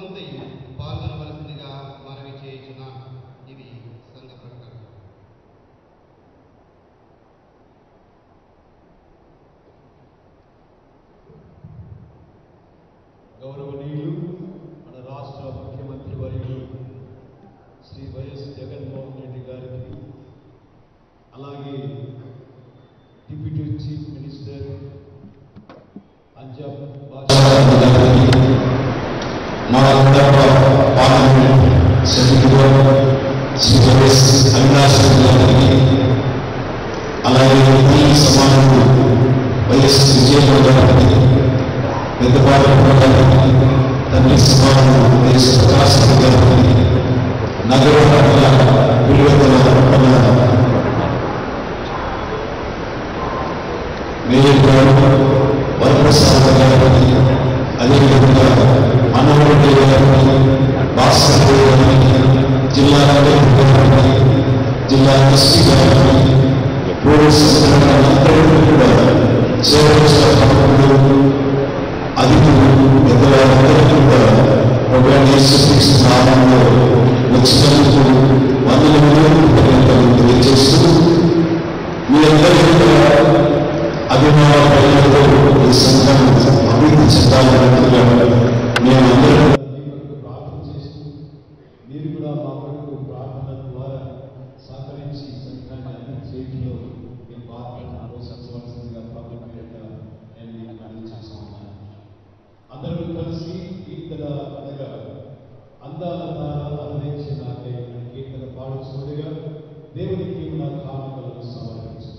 అంతయు పాల్గొనవలసిందిగా మనవి చేయుచున్నాను ఇది సంఘ ప్రకటన గౌరవనీయులు మన రాష్ట్ర ముఖ్యమంత్రి వర్యులు శ్రీ వైఎస్ జగన్మోహన్ రెడ్డి గారికి అలాగే deputy chief minister Amzath Basha గారికి మా కడప పార్లమెంట్ సభ్యులు శ్రీ వైఎస్ అవినాష్ గారికి అలాగే ఈ సమానుడు వైఎస్ విజయనగర గారికి పెద్దపాటి గారికి తండ్రి సమానుడు వైఎస్ ప్రకాశ్ గారికి నగర పట్ల విలువల పట్ల మేయర్ గారు వరప్రసాద్ గారికి అదేవిధంగా మనోహర్ గారికి భాస్కర్ గారికి జిల్లా కలెక్టర్ గారికి జిల్లా ఎస్పీ గారికి పోలీస్ అందరికీ కూడా సేవలు అధికులు పెద్దవారందరికీ కూడా ప్రభుత్వ యేసుక్రీస్తు నామంలో వచ్చినందుకు వందల మిలియన్లు తెలియజేస్తూ మీ అందరికీ కూడా అభిమానులతో ఈ సంఘం అభివృద్ధి చెందాలన్నట్టుగా మేమందరం మీ కొరకు ప్రార్థన చేస్తూ మీరు కూడా మా కొరకు ప్రార్థన ద్వారా సహకరించి ఈ సంఘాన్ని అభివృద్ధి చేయడంలో మీ పాత్రను పోషించవలసిందిగా ప్రభుత్వంగా నేను మీకు మనవి చేస్తున్నాను అందరూ కలిసి కీర్తన అనగా అందాల అందించి నాకే కీర్తన పాడుచుండగా దేవునికి నా కానుకలను సమర్పించుతాను